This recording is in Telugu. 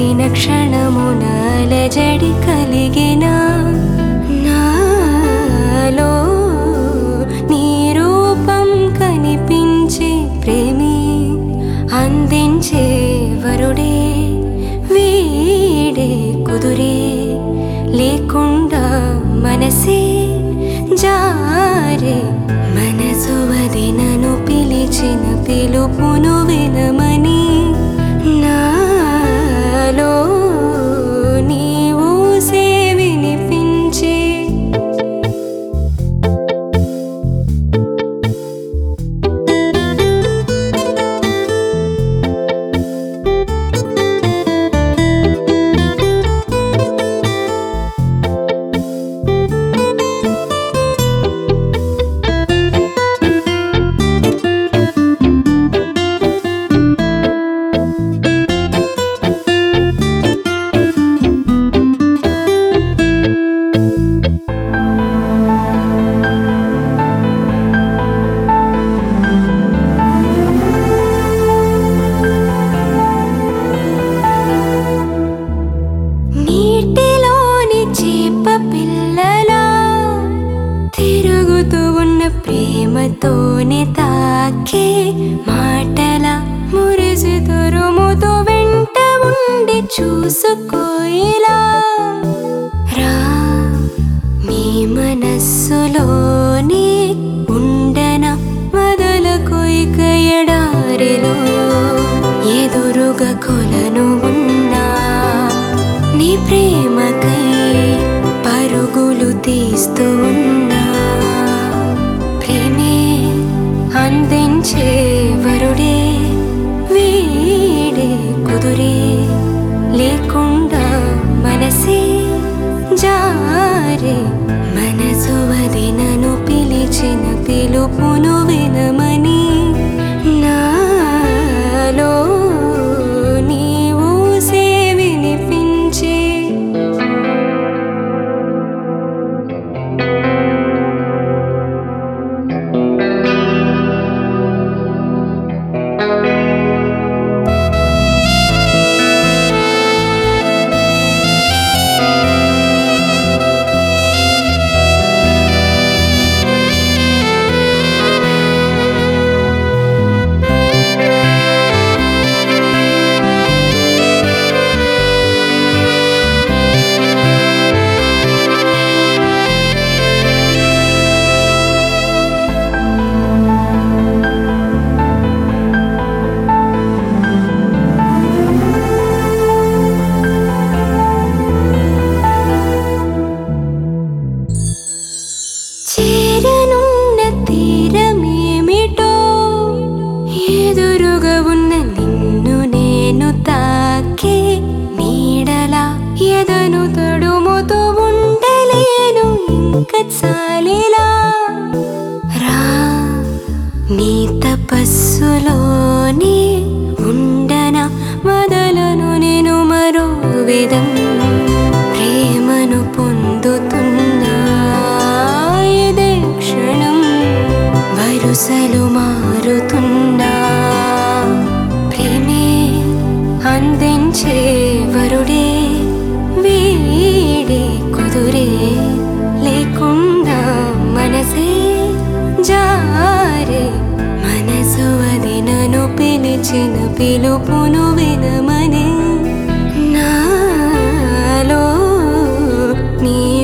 కలిసిన క్షణమున అలజడి కలిగిన నాలో నీ రూపం కనిపించే ప్రేమి అందించే వరుడే వీడే కుదురే లేకుండా మనసే జారే మనసు వదినను పిలిచిన పిలుపును వినమని నాలో నీవు సే వినిపించే నీటిలోని చేప పిల్లలా తిరుగుతూ ఉన్న ప్రేమతోనే తాకే మాటల మురిసి తురుముతూ వెంట ఉండి చూసుకోయిలా రా నీ మనస్సులోనే ఉండన వదలకు ఇక ఎడారిలో ఎదురుగా కొలను ఉన్నా నీ ప్రేమకై పరుగులు తీస్తూ ఉన్నా ప్రేమే అందించే వరుడే వీడే కుదురే లేకుండా మనసే జారే మనసు వదినను పిలిచిన పిలుపును వినమని నాలో నీవు సే వినిపించే చేరనున్న తీరమేమిటో ఎదురుగా ఉన్న నిన్ను నేను తాకే నీడలా ఎదను తడుముతూ ఉండలేను ఇంక చాలిలా రా నీ తపస్సులోనే ఉండన వదలను నేను మరో విధం ప్రేమను పొందుతున్నా ఇదే క్షణం వరుసలు మారుతున్నా ప్రేమే అందించే వరుడే వీడే కుదురే లేకుండా మనసే జారే మనసు అది నన్ను పిలిచిన పిలుపును వినమని నాలో నీ